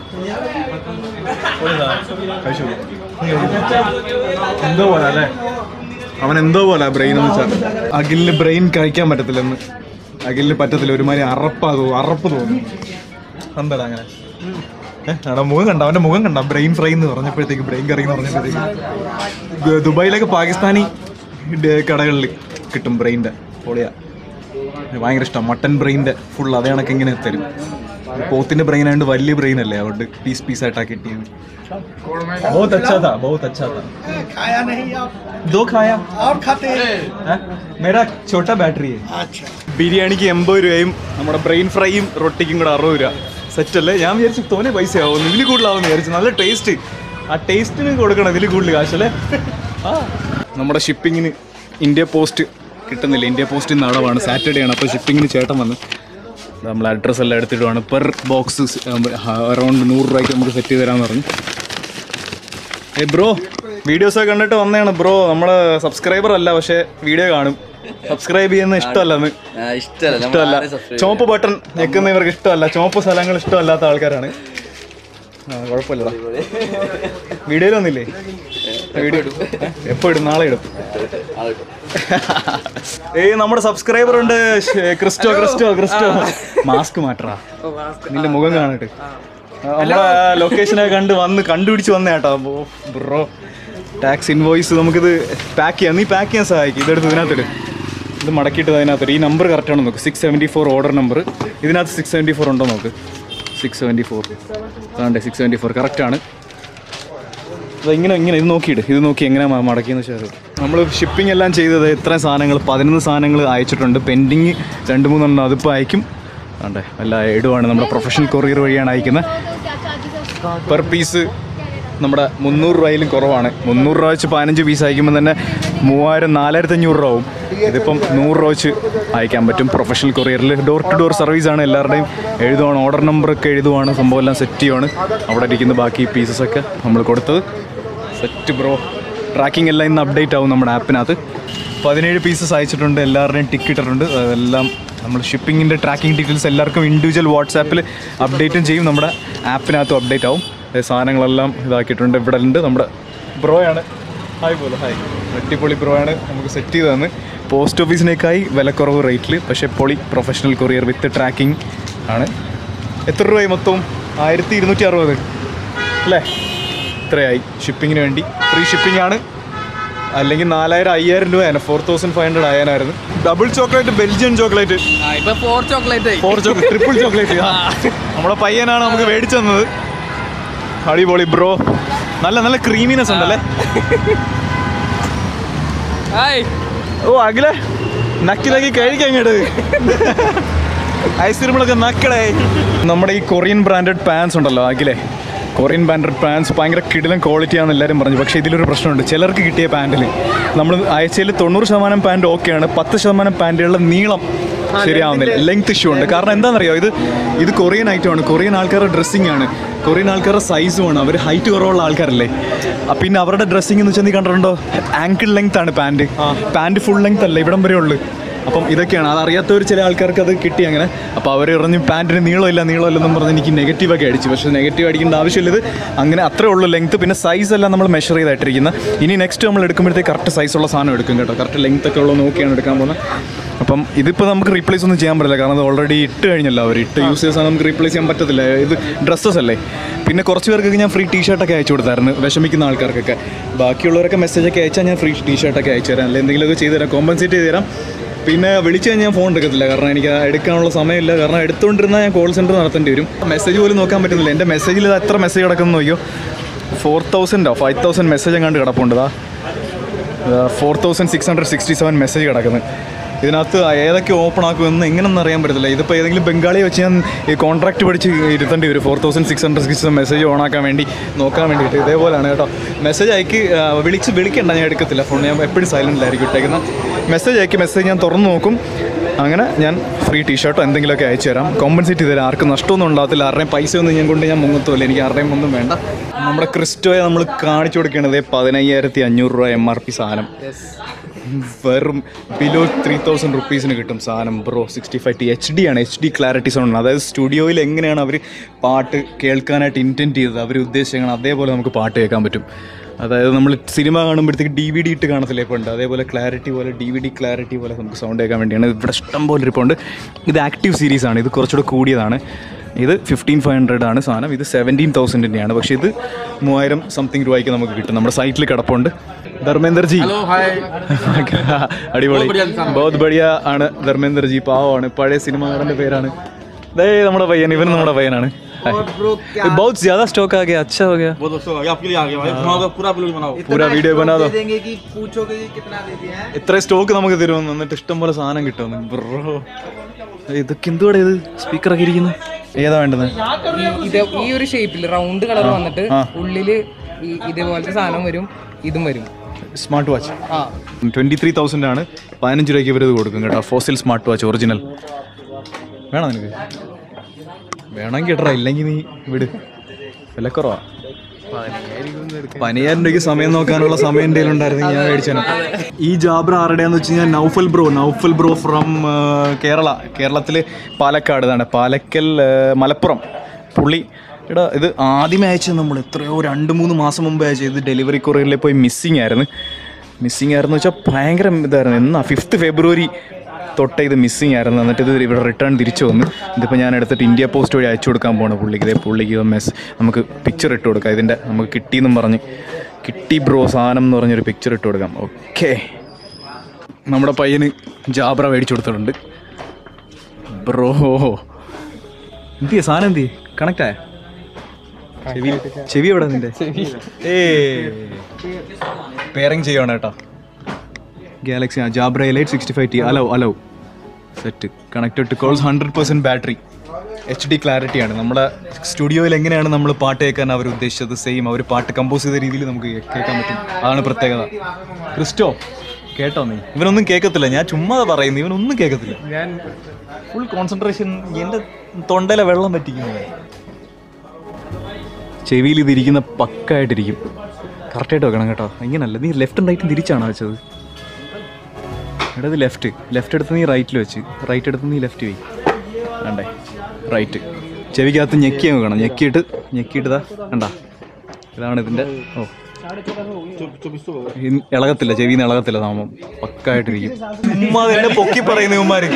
എന്തോ പോലെ അല്ലേ അവൻ എന്തോ പോലെ ബ്രെയിൻ എന്ന് വെച്ചാൽ അഖിലിന് ബ്രെയിൻ കഴിക്കാൻ പറ്റത്തില്ലെന്ന് അഖിലിന് പറ്റത്തില്ല ഒരുമാതിരി അറപ്പാ തോന്നും അറപ്പ് തോന്നും എന്താടാ അങ്ങനെ ഏഹ് എടാ മുഖം കണ്ട അവന്റെ മുഖം കണ്ട ബ്രെയിൻ ഫ്രൈ എന്ന് പറഞ്ഞപ്പോഴത്തേക്ക് ബ്രെയിൻ കറി എന്ന് പറഞ്ഞപ്പോഴത്തേക്ക് ദു- ദുബായിലൊക്കെ പാകിസ്ഥാനി ഡ- കടകളിൽ കിട്ടും ബ്രെയിൻ്റെ പൊളിയാ എനിക്ക് ഭയങ്കര ഇഷ്ടം മട്ടൻ ബ്രെയിൻ്റെ ഫുൾ അതേ കണക്ക് ഇങ്ങനെ തരും പോത്തിന്റെ ബ്രെയിൻ ആയതുകൊണ്ട് വലിയ ബ്രെയിൻ അല്ലേ അതുകൊണ്ട് പീസ് പീസ് ആയിട്ടാ കിട്ടിയത് बहुत अच्छा था बहुत अच्छा था खाया नहीं आप दो खाया और खाते हैं हैं? मेरा छोटा बैटरी है अच्छा ബിരിയാണിക്ക് എൺപത് രൂപയും നമ്മുടെ ബ്രെയിൻ ഫ്രൈയും റൊട്ടിക്കും കൂടെ അറുപത് രൂപ സെറ്റ് അല്ലേ ഞാൻ വിചാരിച്ചു തോനെ പൈസ ആവും ഇതിൽ കൂടുതലാവും വിചാരിച്ചു നല്ല ടേസ്റ്റ് ആ ടേസ്റ്റിന് കൊടുക്കണം ഇതിൽ കൂടുതൽ കാശല്ലേ ആ നമ്മുടെ ഷിപ്പിങ്ങിന് ഇന്ത്യ പോസ്റ്റ് കിട്ടുന്നില്ല ഇന്ത്യ പോസ്റ്റിൽ നിന്ന് അടവാണ് സാറ്റർഡേ ആണ് അപ്പോൾ ഷിപ്പിങ്ങിന് ചേട്ടൻ വന്ന് നമ്മൾ അഡ്രസ്സ് എല്ലാം എടുത്തിട്ടുമാണ് പെർ ബോക്സ് അറൗണ്ട് നൂറ് രൂപയ്ക്ക് നമുക്ക് സെറ്റ് ചെയ്ത് തരാമെന്ന് പറഞ്ഞു ഏ ബ്രോ വീഡിയോസ് ഒക്കെ കണ്ടിട്ട് വന്നതാണ് ബ്രോ നമ്മള് സബ്സ്ക്രൈബർ അല്ല പക്ഷെ വീഡിയോ കാണും സബ്സ്ക്രൈബ് ചെയ്യുന്ന ഇഷ്ടമല്ലെന്ന് ഇഷ്ടമല്ല ഇഷ്ടമല്ല ചുവപ്പ് ബട്ടൺ ഞെക്കുന്ന ഇവർക്ക് ഇഷ്ടമല്ല ചുവപ്പ് സ്ഥലങ്ങൾ ഇഷ്ടമല്ലാത്ത ആൾക്കാരാണ് ആ കുഴപ്പമില്ലടാ വീഡിയോയിൽ വന്നില്ലേ വീഡിയോ എപ്പോ ഇടും നാളെ ഇടും ഏയ് നമ്മുടെ സബ്സ്ക്രൈബർ ഉണ്ട് ശ്ശേ, ക്രിസ്റ്റോ ക്രിസ്റ്റോ ക്രിസ്റ്റോ മാസ്ക് മാറ്ററാ നിന്റെ മുഖം കാണട്ടെ നമ്മളെ ലൊക്കേഷനൊക്കെ കണ്ട് വന്ന് കണ്ടുപിടിച്ച് വന്ന കേട്ടോ ബ്രോ ടാക്സ് ഇൻവോയ്സ് നമുക്കിത് പാക്ക് ചെയ്യാം നീ പാക്ക് ചെയ്യാൻ സഹായിക്കും ഇതെടുത്ത് ഇതിനകത്തിട് ഇത് മടക്കിയിട്ട് അതിനകത്ത് ഈ നമ്പർ കറക്റ്റാണോ നോക്ക് six seventy four order number ഇതിനകത്ത് സിക്സ് സെവൻറ്റി ഫോർ ഉണ്ടോ നോക്ക് സിക്സ് സെവൻറ്റി ഫോർ അതാണ്ട് സിക്സ് സെവൻറ്റി ഫോർ കറക്റ്റാണ് അത് ഇങ്ങനെ ഇങ്ങനെ ഇത് നോക്കിയിട്ട് ഇത് നോക്കി എങ്ങനെ മടക്കിയെന്ന് വെച്ചാൽ നമ്മൾ ഷിപ്പിംഗ് എല്ലാം ചെയ്തത് ഇത്രയും സാധനങ്ങൾ പതിനൊന്ന് സാധനങ്ങൾ അയച്ചിട്ടുണ്ട് പെൻഡിങ് രണ്ട് മൂന്നെണ്ണം അതിപ്പോൾ അയക്കും അതെ എല്ലാം ഇടുവാണ് നമ്മുടെ പ്രൊഫഷണൽ കൊറിയർ വഴിയാണ് അയക്കുന്നത് പെർ പീസ് നമ്മുടെ മുന്നൂറ് രൂപയിലും കുറവാണ് മുന്നൂറ് രൂപ വെച്ച് പതിനഞ്ച് പീസ് അയക്കുമ്പോൾ തന്നെ മൂവായിരം നാലായിരത്തി അഞ്ഞൂറ് രൂപ ആവും ഇതിപ്പം നൂറ് രൂപ വെച്ച് അയക്കാൻ പറ്റും പ്രൊഫഷണൽ കൊറിയറിൽ ഡോർ ടു ഡോർ സർവീസാണ് എല്ലാവരുടെയും എഴുതുവാണ് ഓർഡർ നമ്പറൊക്കെ എഴുതുവാണ് സംഭവം എല്ലാം സെറ്റ് ചെയ്യുവാണ് അവിടെ ഇരിക്കുന്ന ബാക്കി പീസസ് ഒക്കെ നമ്മൾ കൊടുത്തത് സെറ്റ് ബ്രോ ട്രാക്കിംഗ് എല്ലാം ഇന്ന് അപ്ഡേറ്റ് ആവും നമ്മുടെ ആപ്പിനകത്ത് പതിനേഴ് പീസസ് അയച്ചിട്ടുണ്ട് എല്ലാവരുടെയും ടിക്ക് ഇട്ടിട്ടുണ്ട് അതെല്ലാം നമ്മൾ ഷിപ്പിങ്ങിൻ്റെ ട്രാക്കിംഗ് ഡീറ്റെയിൽസ് എല്ലാവർക്കും ഇൻഡിവിജ്വൽ വാട്സാപ്പിൽ അപ്ഡേറ്റും ചെയ്യും നമ്മുടെ ആപ്പിനകത്തും അപ്ഡേറ്റ് ആവും ഏ, സാധനങ്ങളെല്ലാം ഇതാക്കിയിട്ടുണ്ട് ഇവിടെ ഉണ്ട് നമ്മുടെ ബ്രോയാണ് ഹായ് പോലെ ഹായ് അടിപൊളി ബ്രോയാണ് നമുക്ക് സെറ്റ് ചെയ്ത് തന്ന് പോസ്റ്റ് ഓഫീസിനേക്കായി വിലക്കുറവ് റേറ്റിൽ പക്ഷേ പൊളി പ്രൊഫഷണൽ കൊറിയർ വിത്ത് ട്രാക്കിംഗ് ആണ് എത്ര രൂപയായി മൊത്തം ആയിരത്തി ഇരുന്നൂറ്റി അറുപത് അല്ലേ ഇത്രയായി ഷിപ്പിങ്ങിന് വേണ്ടി ഫ്രീ ഷിപ്പിംഗ് ആണ് അല്ലെങ്കിൽ നാലായിരം അയ്യായിരം രൂപയാണ് ഫോർ തൗസൻഡ് ഫൈവ് ഹൺഡ്രഡ് ആയാനായിരുന്നു ഡബിൾ ചോക്ലേറ്റ് ബെൽജിയൻ ചോക്ലേറ്റ് ഇപ്പൊ ഫോർ ചോക്ലേറ്റ് ആയി ഫോർ ചോക്ലേറ്റ് ട്രിപ്പിൾ ചോക്ലേറ്റ് നമ്മുടെ പയ്യനാണ് നമുക്ക് മേടിച്ചു തന്നത് അടിപൊളി ബ്രോ നല്ല നല്ല ക്രീമിനെസ് ഉണ്ടല്ലേ ഹായ് ഓ അഖിലേ നക്കിലാക്കി കഴിക്കാൻ ഇങ്ങോട്ട് ഐസ്ക്രീമുകളൊക്കെ നക്കടേ നമ്മുടെ ഈ കൊറിയൻ ബ്രാൻഡഡ് പാൻസ് ഉണ്ടല്ലോ അഖിലേ കൊറിയൻ ബ്രാൻഡഡ് പാൻസ് ഭയങ്കര കിടിലം ക്വാളിറ്റിയാണെന്ന് എല്ലാവരും പറഞ്ഞു പക്ഷേ ഇതിലൊരു പ്രശ്നമുണ്ട് ചിലർക്ക് കിട്ടിയ പാൻറ്റിൽ നമ്മൾ ആഴ്ചയിൽ തൊണ്ണൂറ് ശതമാനം പാൻറ് ഓക്കെയാണ് പത്ത് ശതമാനം പാൻറ്റുകളുടെ നീളം ശരിയാവുന്നില്ല ലെങ്ത് ഇഷ്യൂ ഉണ്ട് കാരണം എന്താണെന്നറിയോ ഇത് ഇത് കൊറിയൻ ഐറ്റമാണ് കൊറിയൻ ആൾക്കാരുടെ ഡ്രസ്സിംഗ് ആണ് കൊറിയൻ ആൾക്കാരുടെ സൈസുമാണ് അവർ ഹൈറ്റ് കുറവുള്ള ആൾക്കാരല്ലേ ആ, പിന്നെ അവരുടെ ഡ്രസ്സിംഗ് എന്ന് വെച്ചാൽ നീ കണ്ടിട്ടുണ്ടോ ആങ്കിൾ ലെങ്ത് ആണ് പാൻറ് പാൻറ് ഫുൾ ലെങ്ത് അല്ല ഇവിടം വരെ ഉള്ളു അപ്പം ഇതൊക്കെയാണ് അതറിയാത്തവർ ചില ആൾക്കാർക്ക് അത് കിട്ടി അങ്ങനെ അപ്പോൾ അവർ ഇറങ്ങി പാൻറ്റിന് നീളമില്ല നീളമില്ലെന്നും പറഞ്ഞ് എനിക്ക് നെഗറ്റീവൊക്കെ അടിച്ചു പക്ഷേ നെഗറ്റീവ് അടിക്കേണ്ട ആവശ്യമില്ല ഇത് അങ്ങനെ അത്രേ ഉള്ളൂ ലെങ്ത് പിന്നെ സൈസ് എല്ലാം നമ്മൾ മെഷർ ചെയ്തായിട്ടിരിക്കുന്നത് ഇനി നെക്സ്റ്റ് നമ്മൾ എടുക്കുമ്പോഴത്തേക്ക് കറക്റ്റ് സൈസുള്ള സാധനം എടുക്കും കേട്ടോ കറക്റ്റ് ലെങ്ത് ഒക്കെ ഉള്ളത് നോക്കിയാണ് എടുക്കാൻ പോകുന്നത് അപ്പം ഇതിപ്പോൾ നമുക്ക് റീപ്ലേസ് ഒന്നും ചെയ്യാൻ പറ്റില്ല കാരണം അത് ഓൾറെഡി ഇട്ട് കഴിഞ്ഞല്ലോ അവർ ഇട്ട് യൂസ് ചെയ്ത സാധനം നമുക്ക് റീപ്ലേസ് ചെയ്യാൻ പറ്റത്തില്ല ഇത് ഡ്രസ്സസ് അല്ലേ പിന്നെ കുറച്ച് പേർക്കൊക്കെ ഞാൻ ഫ്രീ ടീ ഷർട്ടൊക്കെ അയച്ചു കൊടുത്തായിരുന്നു വിഷമിക്കുന്ന ആൾക്കാർക്കൊക്കെ ബാക്കിയുള്ളവരൊക്കെ മെസ്സേജൊക്കെ അയച്ചാൽ ഞാൻ ഫ്രീ ടീ ഷർട്ടൊക്കെ അയച്ചു തരാം അല്ലെങ്കിൽ എന്തെങ്കിലുമൊക്കെ ചെയ്തു തരാം കോമ്പൻസേറ്റ് ചെയ്ത് തരാം പിന്നെ വിളിച്ചു കഴിഞ്ഞാൽ ഞാൻ ഫോൺ എടുക്കത്തില്ല കാരണം എനിക്ക് എടുക്കാനുള്ള സമയമില്ല കാരണം എടുത്തുകൊണ്ടിരുന്നാൽ ഞാൻ കോൾ സെൻറ്റർ നടത്തേണ്ടി വരും മെസ്സേജ് പോലും നോക്കാൻ പറ്റുന്നില്ല എൻ്റെ മെസ്സേജിൽ ഇത് എത്ര മെസ്സേജ് കിടക്കുന്നു നോക്കിയോ ഫോർ തൗസൻഡോ ഫൈവ് തൗസൻഡ് മെസ്സേജ് എങ്ങാണ്ട് കിടപ്പുണ്ട് ഇതാ four thousand six hundred sixty seven message കിടക്കുന്നത് ഇതിനകത്ത് ഏതൊക്കെ ഓപ്പൺ ആക്കുമെന്ന് എങ്ങനെയൊന്നും അറിയാൻ പറ്റത്തില്ല ഇതിപ്പോൾ ഏതെങ്കിലും ബംഗാളിയെ വെച്ച് ഞാൻ ഈ കോൺട്രാക്ട് പഠിച്ച് ഇരുത്തേണ്ടി വരും four thousand six hundred six message on ആക്കാൻ വേണ്ടി നോക്കാൻ വേണ്ടിയിട്ട് ഇതേപോലെയാണ് കേട്ടോ മെസ്സേജ് അയക്ക് ആ, വിളിച്ച് വിളിക്കണ്ട ഞാൻ എടുക്കത്തില്ല ഫോൺ ഞാൻ എപ്പോഴും സൈലൻറ്റിലായിരിക്കും ഇട്ടേക്കുന്നത് മെസ്സേജ് അയക്ക് മെസ്സേജ് ഞാൻ തുറന്ന് നോക്കും അങ്ങനെ ഞാൻ ഫ്രീ ടീഷർട്ടോ എന്തെങ്കിലുമൊക്കെ അയച്ചു തരാം കോമ്പൻസേറ്റ് ചെയ്ത് തരാം ആർക്കും നഷ്ടമൊന്നും ഉണ്ടാകത്തില്ല ആരുടെയും പൈസ ഒന്നും ഞാൻ കൊണ്ട് ഞാൻ മുങ്ങത്തുമില്ല എനിക്ക് ആരുടെയും ഒന്നും വേണ്ട നമ്മുടെ ക്രിസ്റ്റോയെ നമ്മൾ കാണിച്ചു കൊടുക്കേണ്ടത് പതിനയ്യായിരത്തി അഞ്ഞൂറ് രൂപ എം ആർ പി സാധനം വെറും ബിലോ ത്രീ തൗസൻഡ് റുപ്പീസിന് കിട്ടും സാധനം bro sixty five T H D ആണ് എച്ച് ഡി ക്ലാരിറ്റി സൗണ്ട് അതായത് സ്റ്റുഡിയോയിൽ എങ്ങനെയാണ് അവർ പാട്ട് കേൾക്കാനായിട്ട് ഇൻറ്റൻറ്റ് ചെയ്തത് അവർ ഉദ്ദേശിച്ചാണ് അതേപോലെ നമുക്ക് പാട്ട് കേൾക്കാൻ പറ്റും അതായത് നമ്മൾ സിനിമ കാണുമ്പോഴത്തേക്ക് ഡി വി ഡി ഇട്ട് കാണത്തില്ലേ ഇപ്പോൾ ഉണ്ട് അതേപോലെ ക്ലാരിറ്റി പോലെ ഡി വി ഡി ക്ലാരിറ്റി പോലെ നമുക്ക് സൗണ്ട് കേൾക്കാൻ വേണ്ടിയാണ് ഇവിടെ ഇഷ്ടം പോലെ ഇരിപ്പുണ്ട് ഇത് ആക്റ്റീവ് സീരീസ് ആണ് ഇത് കുറച്ചുകൂടെ കൂടിയതാണ് ഇത് ഫിഫ്റ്റീൻ ഫൈവ് ഹൺഡ്രഡ് ആണ് സാധനം ഇത് സെവൻറ്റീൻ തൗസൻഡിൻ്റെയാണ് പക്ഷേ ഇത് മൂവായിരം സംതിങ് രൂപയ്ക്ക് നമുക്ക് കിട്ടും നമ്മുടെ സൈറ്റിൽ കിടപ്പുണ്ട് ധർമ്മേന്ദർ ജി അടിപൊളി ബഹുത് ബടിയ ആണ് ധർമ്മേന്ദർ ജി പാവമാണ് പഴയ സിനിമാകാരൻ്റെ പേരാണ് ദേ നമ്മുടെ പയ്യൻ ഇവൻ നമ്മുടെ പയ്യനാണ് बहुत ज्यादा स्टॉक आ गया अच्छा हो गया वो दोस्तों आपके लिए आ गया भाई बनाओ पूरा ब्लॉग बनाओ पूरा वीडियो बना दो देंगे कि पूछोगे कि कितना दे दिया है ഇത്ര സ്റ്റോക്ക് നമുക്ക് തരുമെന്ന് എന്നിട്ട് ഇഷ്ടം പോലെ സാധനം കിട്ടുമെന്ന് ബ്രോ ഇതൊക്കെ എന്തുകൂടെ ഇത് സ്പീക്കറൊക്കെ ഇരിക്കുന്നത് ഏതാ വേണ്ടത് ഇത് ഈ ഒരു ഷേപ്പിൽ റൗണ്ട് കളർ വന്നിട്ട് ഉള്ളില് ഈ ഇതേപോലത്തെ സാധനം വരും ഇതും വരും സ്മാർട്ട് വാച്ച് ആ ട്വൻറ്റി ത്രീ തൗസൻഡ് ആണ് പതിനഞ്ച് രൂപയ്ക്ക് ഇവർ ഇത് കൊടുക്കും കേട്ടോ ഫോസിൽ സ്മാർട്ട് വാച്ച് ഒറിജിനൽ വേണോ നിനക്ക് വേണമെങ്കിൽ ഇടറ ഇല്ലെങ്കിൽ നീ വിട് വില കുറവാ പതിനയ്യായിരം രൂപയ്ക്ക് സമയം നോക്കാനുള്ള സമയം എൻ്റെ ഉണ്ടായിരുന്നെങ്കിൽ ഞാൻ മേടിച്ചാണ് ഈ ജാബ്ര ആരുടെയാന്ന് വെച്ച് കഴിഞ്ഞാൽ Naufal bro Naufal bro from Kerala കേരളത്തിൽ പാലക്കാട് ഇതാണ് പാലക്കൽ ആ, മലപ്പുറം പുള്ളി എടാ ഇത് ആദ്യമേ അയച്ചത് നമ്മൾ എത്രയോ രണ്ട് മൂന്ന് മാസം മുമ്പ് അയച്ചത് ഇത് ഡെലിവറി കൊറിയറിൽ പോയി മിസ്സിങ് ആയിരുന്നു മിസ്സിങ് ആയിരുന്നു വെച്ചാൽ ഭയങ്കര ഇതായിരുന്നു എന്നാ ഫിഫ്ത്ത് ഫെബ്രുവരി തൊട്ടേ ഇത് മിസ്സിങ് ആയിരുന്നു എന്നിട്ട് ഇത് ഇവിടെ റിട്ടേൺ തിരിച്ചു വന്നു ഇതിപ്പോൾ ഞാൻ എടുത്തിട്ട് ഇന്ത്യ പോസ്റ്റ് വഴി അയച്ചു കൊടുക്കാൻ പോകണം പുള്ളിക്ക് ഇതേ പുള്ളിക്ക് ഇത് മെസ് നമുക്ക് പിക്ചർ ഇട്ട് കൊടുക്കാം ഇതിൻ്റെ നമുക്ക് കിട്ടിയെന്നും പറഞ്ഞ് കിട്ടി ബ്രോ സാധനം എന്ന് പറഞ്ഞൊരു പിക്ചർ ഇട്ട് കൊടുക്കാം ഓക്കെ നമ്മുടെ പയ്യന് ജാബ്ര മേടിച്ചു കൊടുത്തിട്ടുണ്ട് ബ്രോ എന്തിയ സാധനം എന്തി കണക്റ്റ് ആയ ചെവി ചെവി എവിടെ നിന്റെ ഏ പേറിങ് ചെയ്യണം കേട്ടോ ഗാലക്സി ആ Jabra elite sixty five T അലോ അലോ set connected to calls hundred percent battery H D ക്ലാരിറ്റിയാണ് നമ്മുടെ സ്റ്റുഡിയോയിൽ എങ്ങനെയാണ് നമ്മൾ പാട്ട് കേൾക്കാൻ അവർ ഉദ്ദേശിച്ചത് സെയിം അവർ പാട്ട് കമ്പോസ് ചെയ്ത രീതിയിൽ നമുക്ക് കേൾക്കാൻ പറ്റും അതാണ് പ്രത്യേകത ക്രിസ്റ്റോ കേട്ടോ നീ ഇവനൊന്നും കേൾക്കത്തില്ല ഞാൻ ചുമ്മാ പറയുന്നു ഇവനൊന്നും കേൾക്കത്തില്ല ഞാൻ ഫുൾ കോൺസെൻട്രേഷൻ എൻ്റെ തൊണ്ടയിലെ വെള്ളം പറ്റിക്കുന്നു ചെവിയിൽ ഇതിരിക്കുന്ന പക്കായിട്ടിരിക്കും കറക്റ്റായിട്ട് വെക്കണം കേട്ടോ ഇങ്ങനല്ല നീ ലെഫ്റ്റും റൈറ്റും തിരിച്ചാണോ വെച്ചത് എടാ ഇത് ലെഫ്റ്റ് ലെഫ്റ്റ് എടുത്ത് നീ റൈറ്റിൽ വെച്ച് റൈറ്റ് എടുത്ത് നീ ലെഫ്റ്റ് പോയി വേണ്ടേ റൈറ്റ് ചെവിക്കകത്ത് ഞെക്കി നോക്കണം ഞെക്കിയിട്ട് ഞെക്കിയിട്ട് ഇതാ കണ്ടാ ഇതാണ് ഇതിൻ്റെ ഓ ഇൻ- ഇളകത്തില്ല ചെവിന്ന് ഇളകത്തില്ല നാമം പക്കായിട്ടിരിക്കും ചുമ്മാ എന്നെ പൊക്കി പറയുന്നു ഇവന്മാര്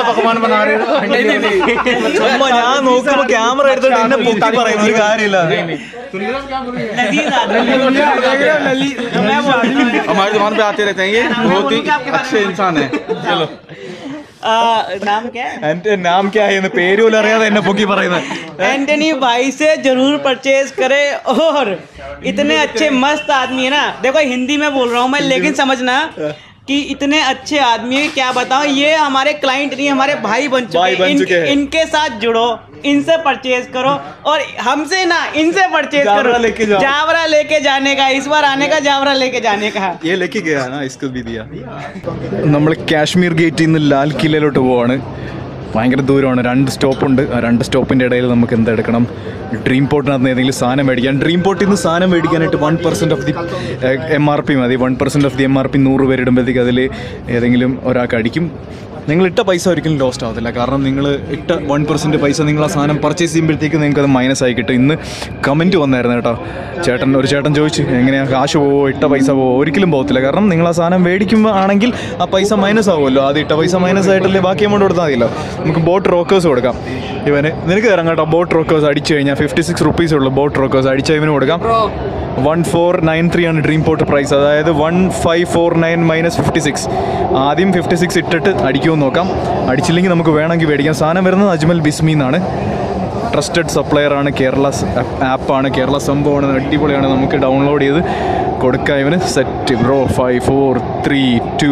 ചുമ്മാ ഞാൻ നോക്കുമ്പോ ക്യാമറ എടുത്തിട്ട് എന്നെ പൊക്കി പറയുന്ന ഒരു കാര്യമില്ല हमारी दुकान पे आते रहते हैं ये बहुत ही अच्छे इंसान है चलो नाम क्या है എന്റെ നാം ക്യാ എന്ന് പേര് പോലും അറിയാതെ എന്നെ പൊക്കി പറയുന്നത് एंटनी भाई से जरूर परचेज करे और इतने अच्छे मस्त आदमी है ना देखो हिंदी में बोल रहा हूँ मैं लेकिन समझना कि इतने अच्छे आदमी है क्या बताऊं ये हमारे क्लाइंट नहीं हमारे भाई बन चुके भाई हैं बन इन, चुके हैं। इनके साथ जुड़ो इनसे परचेज करो और हमसे ना इनसे परचेज करो जावरा लेके जाओ। जावरा लेके जाने का इस बार आने का जावरा लेके जाने का ये लेके गया ना इसको भी दिया നമ്മൾ കാശ്മീർ ഗേറ്റിൽ നിന്ന് ലാൽ കില്ലയിലോട്ട് പോവാണ് ഭയങ്കര ദൂരമാണ് രണ്ട് സ്റ്റോപ്പുണ്ട് ആ രണ്ട് സ്റ്റോപ്പിൻ്റെ ഇടയിൽ നമുക്ക് എന്ത് എടുക്കണം ഡ്രീം പോർട്ടിനകത്ത് നിന്ന് ഏതെങ്കിലും സാധനം മേടിക്കാം ഡ്രീം പോർട്ടിൽ നിന്ന് സാധനം മേടിക്കാനായിട്ട് one percent of the M R P മതി one percent of the M R P നൂറ് പേരിടുമ്പോഴത്തേക്ക് അതിൽ ഏതെങ്കിലും ഒരാൾക്ക് അടിക്കും നിങ്ങൾ ഇട്ട പൈസ ഒരിക്കലും ലോസ്റ്റ് ആവത്തില്ല കാരണം നിങ്ങൾ ഇട്ട വൺ പെർസെൻറ്റ് പൈസ നിങ്ങൾ ആ സാധനം പർച്ചേസ് ചെയ്യുമ്പോഴത്തേക്ക് നിങ്ങൾക്ക് അത് മൈനസ് ആയി കിട്ടും ഇന്ന് കമൻറ്റ് വന്നായിരുന്നു കേട്ടോ ചേട്ടൻ ഒരു ചേട്ടൻ ചോദിച്ചു എങ്ങനെയാണ് കാശ് പോവോ ഇട്ട പൈസ പോവോ ഒരിക്കലും പോകത്തില്ല കാരണം നിങ്ങൾ ആ സാധനം മേടിക്കുമ്പോൾ ആണെങ്കിൽ ആ പൈസ മൈനസ് ആവുമല്ലോ അത് ഇട്ട പൈസ മൈനസ് ആയിട്ടല്ലേ ബാക്കി എമൗണ്ട് കൊടുത്താൽ മതിയല്ലോ നമുക്ക് ബോട്ട് റോക്കേഴ്സ് കൊടുക്കാം ഇവന് നിനക്ക് തരാം കേട്ടോ ബോട്ട് റോക്കേഴ്സ് അടിച്ചു കഴിഞ്ഞാൽ ഫിഫ്റ്റി സിക്സ് റുപ്പീസ് ഉള്ളൂ ബോട്ട് റോക്കേഴ്സ് അടിച്ച ഇവന് കൊടുക്കാം വൺ ഫോർ നയൻ ത്രീ ആണ് ഡ്രീം പോർട്ട് പ്രൈസ് അതായത് one five four nine minus fifty six ആദ്യം ഫിഫ്റ്റി സിക്സ് ഇട്ടിട്ട് അടിക്കുമെന്ന് നോക്കാം അടിച്ചില്ലെങ്കിൽ നമുക്ക് വേണമെങ്കിൽ മേടിക്കാം സാധനം വരുന്നത് അജ്മൽ ബിസ്മി എന്നാണ് ട്രസ്റ്റഡ് സപ്ലയർ ആണ് കേരള ആപ്പാണ് കേരള സംഭവമാണ് അടിപൊളിയാണ് നമുക്ക് ഡൗൺലോഡ് ചെയ്ത് കൊടുക്കാം ഇവന് set bro five four three two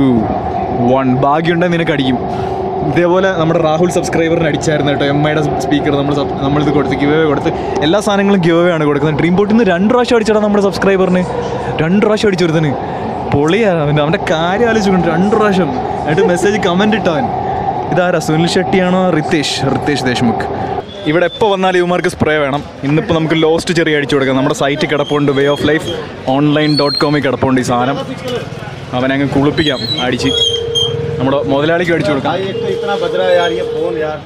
one ഭാഗ്യമുണ്ടെങ്കിൽ നിനക്ക് അടിക്കും ഇതേപോലെ നമ്മുടെ രാഹുൽ സബ്സ്ക്രൈബറിന് അടിച്ചായിരുന്നു കേട്ടോ എം ഐയുടെ സ്പീക്കർ നമ്മൾ സബ്- നമ്മളിത് കൊടുത്ത് ഗിവ് കൊടുത്ത് എല്ലാ സാധനങ്ങളും ഗിവ് ആണ് കൊടുക്കുന്നത് ഡ്രീം ബോട്ടിൽ നിന്ന് രണ്ട് പ്രാവശ്യം അടിച്ചടാ നമ്മുടെ സബ്സ്ക്രൈബറിന് രണ്ട് പ്രാവശ്യം അടിച്ചു ഒരുത്തന് പൊളിയാണ് അവൻ്റെ അവൻ്റെ കാര്യം ആലോചിച്ചുകൊണ്ട് രണ്ട് പ്രാവശ്യം എന്നിട്ട് മെസ്സേജ് കമൻറ്റ് ഇട്ടവൻ ഇതാരാ സുനിൽ ഷെട്ടിയാണോ റിതേഷ് റിതേഷ് ദേശ്മുഖ് ഇവിടെ എപ്പോൾ വന്നാലും ഇവന്മാർക്ക് സ്പ്രേ വേണം ഇന്നിപ്പോൾ നമുക്ക് ലോസ്റ്റ് ചെറിയ അടിച്ചു കൊടുക്കാം നമ്മുടെ സൈറ്റ് കിടപ്പുണ്ട് way of life online dot കോമിൽ കിടപ്പുണ്ട് ഈ സാധനം അവനെ അങ്ങ് കുളിപ്പിക്കാം അടിച്ച് നമ്മുടെ മുതലാളിക്ക് അടിച്ചു കൊടുക്കാം एक तो इतना बज रहा है यार ये फोन यार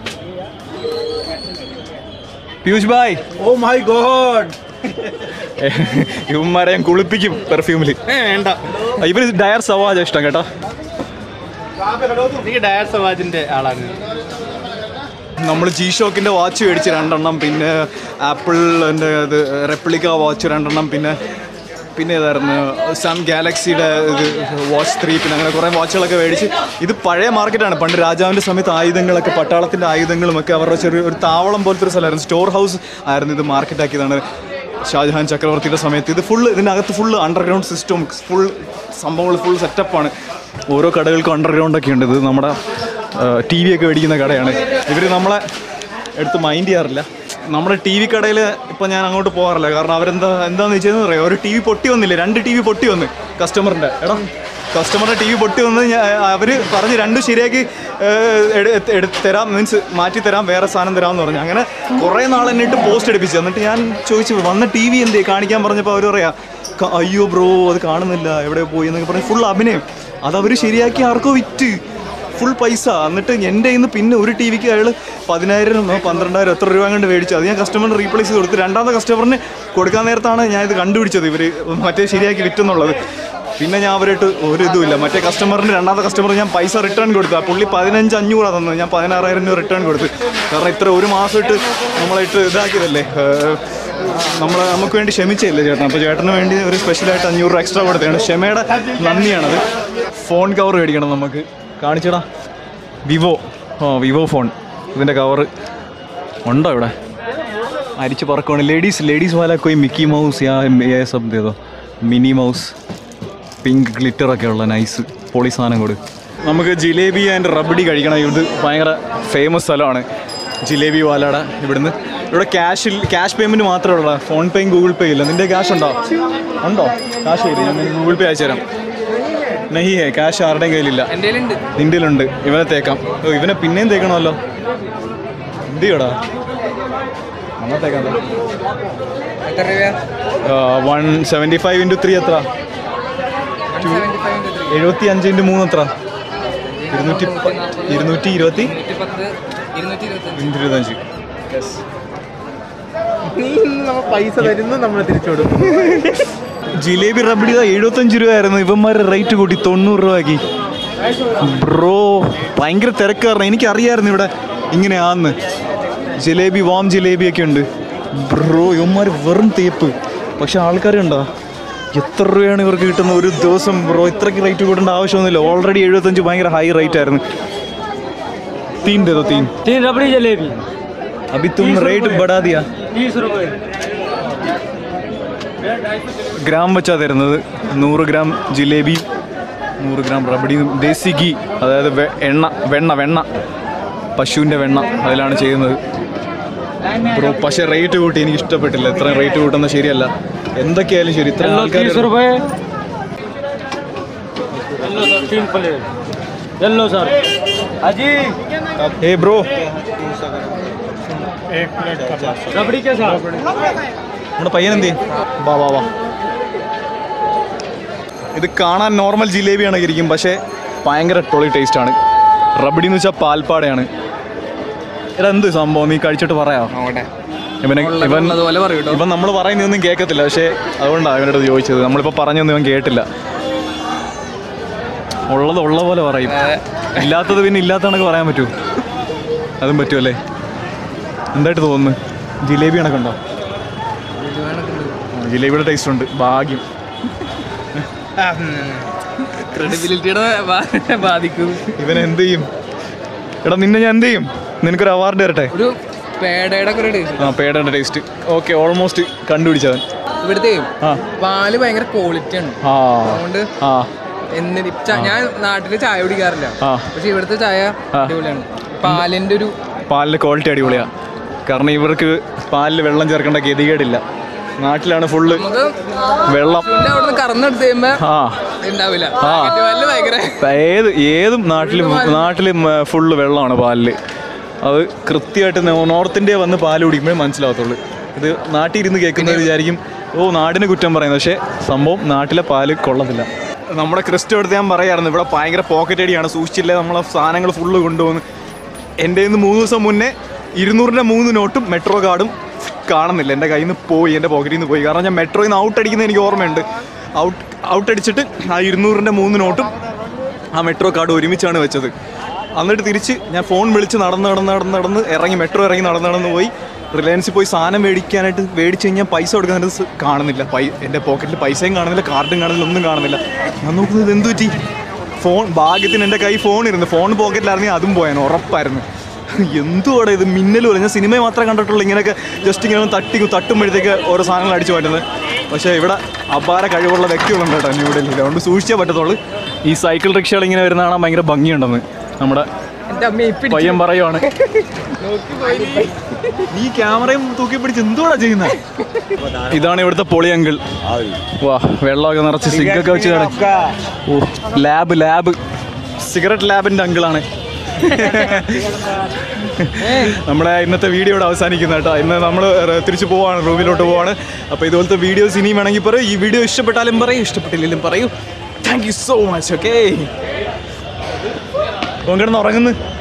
പീയൂഷ് ഭായ് ओ माय गॉड ഇവന്മാരെ ഞാൻ കുളിപ്പിക്കും പെർഫ്യൂമിൽ വേണ്ട ഇവർ ഡയർ സവാജ് ഇഷ്ടം കേട്ടോ എനിക്ക് ഡയർ സവാജിന്റെ ആളാണ് നമ്മൾ ജി ഷോക്കിൻ്റെ വാച്ച് മേടിച്ച് രണ്ടെണ്ണം പിന്നെ ആപ്പിളിൻ്റെ ഇത് റെപ്ലിക്ക വാച്ച് രണ്ടെണ്ണം പിന്നെ പിന്നെ ഏതായിരുന്നു സാം ഗാലക്സിയുടെ ഇത് വാച്ച് ത്രീ പിന്നെ അങ്ങനെ കുറേ വാച്ചുകളൊക്കെ മേടിച്ച് ഇത് പഴയ മാർക്കറ്റാണ് പണ്ട് രാജാവിൻ്റെ സമയത്ത് ആയുധങ്ങളൊക്കെ പട്ടാളത്തിൻ്റെ ആയുധങ്ങളുമൊക്കെ അവരുടെ ചെറിയ ഒരു താവളം പോലത്തെ ഒരു സ്ഥലമായിരുന്നു സ്റ്റോർ ഹൗസ് ആയിരുന്നു ഇത് മാർക്കറ്റാക്കിയതാണ് ഷാജഹാൻ ചക്രവർത്തിയുടെ സമയത്ത് ഇത് ഫുള്ള് ഇതിനകത്ത് ഫുള്ള് അണ്ടർഗ്രൗണ്ട് സിസ്റ്റം ഫുൾ സംഭവങ്ങൾ ഫുൾ സെറ്റപ്പാണ് ഓരോ കടകൾക്കും അണ്ടർഗ്രൗണ്ട് ഒക്കെ ഉണ്ട് ഇത് നമ്മുടെ ടി വി ഒക്കെ മേടിക്കുന്ന കടയാണ് ഇവർ നമ്മളെ എടുത്ത് മൈൻഡ് ചെയ്യാറില്ല നമ്മുടെ ടി വി കടയിൽ ഇപ്പോൾ ഞാൻ അങ്ങോട്ട് പോകാറില്ല കാരണം അവരെന്താ എന്താണെന്ന് വെച്ചാൽ പറയാം ഒരു ടി വി പൊട്ടി വന്നില്ലേ രണ്ട് ടി വി പൊട്ടി വന്ന് കസ്റ്റമറിൻ്റെ എടാ കസ്റ്റമറുടെ ടി വി പൊട്ടി വന്ന് അവർ പറഞ്ഞ് രണ്ടും ശരിയാക്കി ഏഹ്, എടു- എടുത്ത് എടുത്ത് തരാം മീൻസ് മാറ്റി തരാം വേറെ സാധനം തരാമെന്ന് പറഞ്ഞു അങ്ങനെ കുറേ നാൾ എന്നിട്ട് പോസ്റ്റ് എടുപ്പിച്ചു എന്നിട്ട് ഞാൻ ചോദിച്ചു വന്ന ടി വി എന്തേ കാണിക്കാൻ പറഞ്ഞപ്പോൾ അവർ പറയാം "ക- അയ്യോ ബ്രോ അത് കാണുന്നില്ല എവിടെ പോയി എന്നൊക്കെ പറഞ്ഞ് ഫുൾ അഭിനയം അതവർ ശരിയാക്കി ആർക്കോ വിറ്റ് ഫുൾ പൈസ എന്നിട്ട് എൻ്റെ കയ്യിൽ നിന്ന് പിന്നെ ഒരു ടി വിക്ക് അയാൾ പതിനായിരം പന്ത്രണ്ടായിരം എത്ര രൂപ കണ്ട് മേടിച്ചു അത് ഞാൻ കസ്റ്റമറിന് റീപ്ലേസ് ചെയ്ത് കൊടുത്തു രണ്ടാമത്തെ കസ്റ്റമറിന് കൊടുക്കാൻ നേരത്താണ് ഞാൻ ഇത് കണ്ടുപിടിച്ചത് ഇവർ മറ്റേ ശരിയാക്കി വിറ്റെന്നുള്ളത് പിന്നെ ഞാൻ അവരായിട്ട് ഒരു ഇതുമില്ല മറ്റേ കസ്റ്റമറിന് രണ്ടാമത്തെ കസ്റ്റമർ ഞാൻ പൈസ റിട്ടേൺ കൊടുത്തു ആ പുള്ളി പതിനഞ്ച് അഞ്ഞൂറാണ് തന്നത് ഞാൻ പതിനാറായിരം രൂപ റിട്ടേൺ കൊടുത്തു കാരണം ഇത്ര ഒരു മാസമായിട്ട് നമ്മളായിട്ട് ഇതാക്കിയതല്ലേ ഏഹ്, നമ്മൾ നമുക്ക് വേണ്ടി ക്ഷമിച്ചില്ലേ ചേട്ടൻ അപ്പോൾ ചേട്ടന് വേണ്ടി ഒരു സ്പെഷ്യലായിട്ട് അഞ്ഞൂറ് രൂപ എക്സ്ട്രാ കൊടുത്തതാണ് ക്ഷമയുടെ നന്ദിയാണത് ഫോൺ കവർ മേടിക്കണം നമുക്ക് കാണിച്ചടാ വിവോ ആ വിവോ ഫോൺ ഇതിൻ്റെ കവർ ഉണ്ടോ ഇവിടെ അരിച്ച് പറക്കുവാണ് ലേഡീസ് ലേഡീസ് വാല കോയി മിക്കി മൗസ് യാ ഏ സബ് ഏതോ മിനി മൗസ് പിങ്ക് ഗ്ലിറ്റർ ഒക്കെ ഉള്ള നൈസ് പൊളി സാധനം കൊടു നമുക്ക് ജിലേബി ആൻഡ് റബ്ഡി കഴിക്കണം ഇത് ഭയങ്കര ഫേമസ് സ്ഥലമാണ് ജിലേബി വാലയുടെ ഇവിടുന്ന് ഇവിടെ ക്യാഷിൽ ക്യാഷ് പേയ്മെൻറ്റ് മാത്രമേ ഉള്ളൂ ഫോൺ പേയും ഗൂഗിൾ പേ ഇല്ല നിൻ്റെ ക്യാഷ് ഉണ്ടോ ഉണ്ടോ കാശ് ഇല്ല ഞാൻ നിനക്ക് ഗൂഗിൾ പേ അയച്ചു തരാം നെഹി ഹേ ക്യാഷ് ആരുടെയും കയ്യിലില്ല എൻ്റെ ഉണ്ട് നിൻ്റെ ഉണ്ട് ഇവനെ തേക്കാം ഓ ഇവനെ പിന്നെയും തേക്കണമല്ലോ എന്തിയോടാ നമ്മൾ തേക്കാം എത്ര രൂപ one seventy five into three എത്ര സെവൻറ്റി ഫൈവ് ഉണ്ട് എഴുപത്തി അഞ്ച് ഇൻറ്റു മൂന്ന് എത്ര ഇരുന്നൂറ്റി പ- ഇരുന്നൂറ്റി ഇരുപത്തി ഇരുന്നൂറ്റി പത്ത് ഇരുന്നൂറ്റി ഇരുപത്തഞ്ച് ഇരുന്നൂറ്റി ഇരുപത്തഞ്ച് പൈസ തരുന്നു നമ്മൾ തിരിച്ചു കൊടുക്കും ജിലേബി റബ്ഡി ഇതാ എഴുപത്തഞ്ച് രൂപയായിരുന്നു ഇവന്മാരുടെ റേറ്റ് കൂട്ടി തൊണ്ണൂറ് രൂപയാക്കി ബ്രോ ഭയങ്കര തിരക്കാരണം എനിക്കറിയായിരുന്നു ഇവിടെ ഇങ്ങനെയാന്ന് ജിലേബി വാം ജിലേബിയൊക്കെ ഉണ്ട് ബ്രോ ഇവന്മാർ വെറും തേപ്പ് പക്ഷെ ആൾക്കാരുണ്ടോ എത്ര രൂപയാണ് ഇവർക്ക് കിട്ടുന്നത് ഒരു ദിവസം ബ്രോ ഇത്രയ്ക്ക് റേറ്റ് കൂട്ടേണ്ട ആവശ്യമൊന്നുമില്ല ഓൾറെഡി എഴുപത്തഞ്ച് ഭയങ്കര ഹൈ റേറ്റ് ആയിരുന്നു തീൻ ദേ ദോ തീൻ तीन रबड़ी जलेबी अभी तुम रेट बढ़ा दिया तीस रुपए ഗ്രാം വെച്ചാ തരുന്നത് നൂറ് ഗ്രാം ജിലേബി നൂറ് ഗ്രാം റബഡി ദേശി ഗീ അതായത് വെ- എണ്ണ വെണ്ണ വെണ്ണ പശുവിൻ്റെ വെണ്ണ അതിലാണ് ചെയ്യുന്നത് ബ്രോ പക്ഷേ റേറ്റ് കൂട്ടി എനിക്ക് ഇഷ്ടപ്പെട്ടില്ല ഇത്രയും റേറ്റ് കൂട്ടുന്നത് ശരിയല്ല എന്തൊക്കെയായാലും ശരി ഇത്ര ആൾക്കാർ रुपए येलो सर तीन प्लेट येलो सर अजी ഏ ബ്രോ रबड़ी के साथ നമ്മുടെ പയ്യൻ എന്ത് ചെയ്യും? വാ വാ വാ ഇത് കാണാൻ നോർമൽ ജിലേബിയാണ് ഇരിക്കും പക്ഷേ ഭയങ്കര ടൊളി ടേസ്റ്റാണ് റബഡി എന്ന് വെച്ചാൽ പാൽപ്പാടയാണ് എടാ എന്ത് സംഭവം നീ കഴിച്ചിട്ട് പറയാമോ നോക്കട്ടെ ഇവനെ ഇവൻ അതുപോലെ പറയൂ കേട്ടോ ഇവൻ നമ്മൾ പറയുന്നതൊന്നും കേൾക്കത്തില്ല പക്ഷേ അതുകൊണ്ടാണ് അവൻ്റെ അടുത്ത് ചോദിച്ചത് നമ്മളിപ്പോൾ പറഞ്ഞൊന്നും ഇവൻ കേട്ടില്ല ഉള്ളത് ഉള്ള പോലെ പറയും ഇല്ലാത്തത് പിന്നെ ഇല്ലാത്ത കണക്ക് പറയാൻ പറ്റുമോ അതും പറ്റുമല്ലേ എന്തായിട്ട് തോന്നുന്നു ജിലേബി കണക്കുണ്ടോ ആ, ജിലേബിയുടെ ടേസ്റ്റ് ഉണ്ട് ഭാഗ്യം ക്രെഡിബിലിറ്റിയുടെ ബാധിക്കും ഇവൻ എന്ത് ചെയ്യും എടാ നിന്നെ ഞാൻ എന്ത് ചെയ്യും നിനക്കൊരു അവാർഡ് തരട്ടെ ഒരു പേടയുടെ ഒക്കെ ഒരു ടേസ്റ്റ് ആ പേടേൻ്റെ ടേസ്റ്റ് ഓക്കെ ഓൾമോസ്റ്റ് കണ്ടുപിടിച്ചവൻ ഇവിടുത്തെ ആ പാല് ഭയങ്കര ക്വാളിറ്റി ആണ് ആ അതുകൊണ്ട് ആ എന്നിട്ട് ച- ഞാൻ നാട്ടില് ചായ കുടിക്കാറില്ല ആ. പക്ഷെ ഇവിടുത്തെ ചായ ആ. അടിപൊളിയാണ് പാലിന്റെ ഒരു പാലിൻ്റെ ക്വാളിറ്റി അടിപൊളിയാണ് കാരണം ഇവർക്ക് പാലിൽ വെള്ളം ചേർക്കേണ്ട ഗതികേടില്ല നാട്ടിലാണ് ഫുള്ള് നമുക്ക് വെള്ളം പശുവിന്റെ അവിടെ നിന്ന് കറന്നെടുത്ത് കഴിയുമ്പോ ആ ഉണ്ടാവില്ല ആ. പാക്കറ്റ് പാലില് ഭയങ്കര ഏത് ഏതും നാട്ടിൽ നാട്ടിൽ ഫുള്ള് വെള്ളമാണ് പാലിൽ അത് കൃത്യമായിട്ട് നോ- നോർത്ത് ഇന്ത്യ വന്ന് പാൽ കുടിക്കുമ്പോഴേ മനസ്സിലാവത്തുള്ളൂ ഇത് നാട്ടിൽ ഇരുന്ന് കേൾക്കുന്നവർ വിചാരിക്കും ഓ നാടിന് കുറ്റം പറയുന്നത് പക്ഷേ സംഭവം നാട്ടിലെ പാല് കൊള്ളത്തില്ല നമ്മുടെ ക്രിസ്റ്റോ എടുത്ത് ഞാൻ പറയായിരുന്നു ഇവിടെ ഭയങ്കര പോക്കറ്റ് അടിയാണ് സൂക്ഷിച്ചില്ലേ നമ്മളെ സാധനങ്ങൾ ഫുള്ള് കൊണ്ടുപോകുന്നു എൻ്റെ നിന്ന് മൂന്ന് ദിവസം മുന്നേ ഇരുന്നൂറിൻ്റെ മൂന്ന് നോട്ടും മെട്രോ കാർഡും കാണുന്നില്ല എൻ്റെ കയ്യിൽ നിന്ന് പോയി എൻ്റെ പോക്കറ്റിൽ നിന്ന് പോയി കാരണം ഞാൻ മെട്രോയിൽ നിന്ന് ഔട്ട് അടിക്കുന്നത് എനിക്ക് ഓർമ്മയുണ്ട് ഔട്ട് ഔട്ട് അടിച്ചിട്ട് ആ ഇരുന്നൂറിൻ്റെ മൂന്ന് നോട്ടും ആ മെട്രോ കാർഡ് ഒരുമിച്ചാണ് വെച്ചത് എന്നിട്ട് തിരിച്ച് ഞാൻ ഫോൺ വിളിച്ച് നടന്ന് നടന്ന് നടന്ന് നടന്ന് ഇറങ്ങി മെട്രോ ഇറങ്ങി നടന്ന് നടന്ന് പോയി റിലയൻസിൽ പോയി സാധനം മേടിക്കാനായിട്ട് മേടിച്ച് കഴിഞ്ഞാൽ പൈസ കൊടുക്കാനായിട്ട് സ് കാണുന്നില്ല പൈ എൻ്റെ പോക്കറ്റിൽ പൈസയും കാണുന്നില്ല കാർഡും കാണുന്നില്ല ഒന്നും കാണുന്നില്ല ഞാൻ നോക്കുന്നത് എന്ത് പറ്റി ഫോൺ ഭാഗ്യത്തിന് എൻ്റെ കൈ ഫോൺ ഇരുന്നു ഫോൺ പോക്കറ്റിലായിരുന്നെങ്കിൽ അതും പോയാൻ ഉറപ്പായിരുന്നു എന്തുവാടെ ഇത് മിന്നൽ പോലെ ഞാൻ സിനിമയെ മാത്രമേ കണ്ടിട്ടുള്ളൂ ഇങ്ങനെയൊക്കെ ജസ്റ്റ് ഇങ്ങനെ ഒന്ന് തട്ടി തട്ടുമ്പോഴത്തേക്ക് ഓരോ സാധനങ്ങൾ അടിച്ചു മാറ്റുന്നത് പക്ഷേ ഇവിടെ അപാര കഴിവുള്ള വ്യക്തികളുണ്ട് കേട്ടോ ന്യൂഡൽഹിയിൽ അതുകൊണ്ട് സൂക്ഷിച്ചേ പറ്റത്തുള്ളൂ ഈ സൈക്കിൾ റിക്ഷകൾ ഇങ്ങനെ വരുന്ന കാണാൻ ഭയങ്കര ഭംഗിയുണ്ടെന്ന് നമ്മുടെ എന്റെ അമ്മ ഇപ്പൊ പയ്യൻ പറയുവാണ് നീ ക്യാമറയും തൂക്കി പിടിച്ച് എന്തുവാടാ ചെയ്യുന്നത് ഇതാണ് ഇവിടുത്തെ പൊളി അങ്കിൾ വാ വെള്ളമൊക്കെ നിറച്ച് സിഗൊക്കെ വെച്ച് കിടക്കും ഓ ലാബ് ലാബ് സിഗരറ്റ് ലാബിന്റെ അങ്കിളാണ് നമ്മുടെ ഇന്നത്തെ വീഡിയോ ഇവിടെ അവസാനിക്കുന്ന കേട്ടോ ഇന്ന് നമ്മൾ തിരിച്ചു പോവാണ് റൂമിലോട്ട് പോവാണ് അപ്പോൾ ഇതുപോലത്തെ വീഡിയോസ് ഇനിയും വേണമെങ്കിൽ പറയൂ ഈ വീഡിയോ ഇഷ്ടപ്പെട്ടാലും പറയൂ ഇഷ്ടപ്പെട്ടില്ലെങ്കിലും പറയൂ thank you so much okay ഓൻ കിടന്ന് ഉറങ്ങുന്നു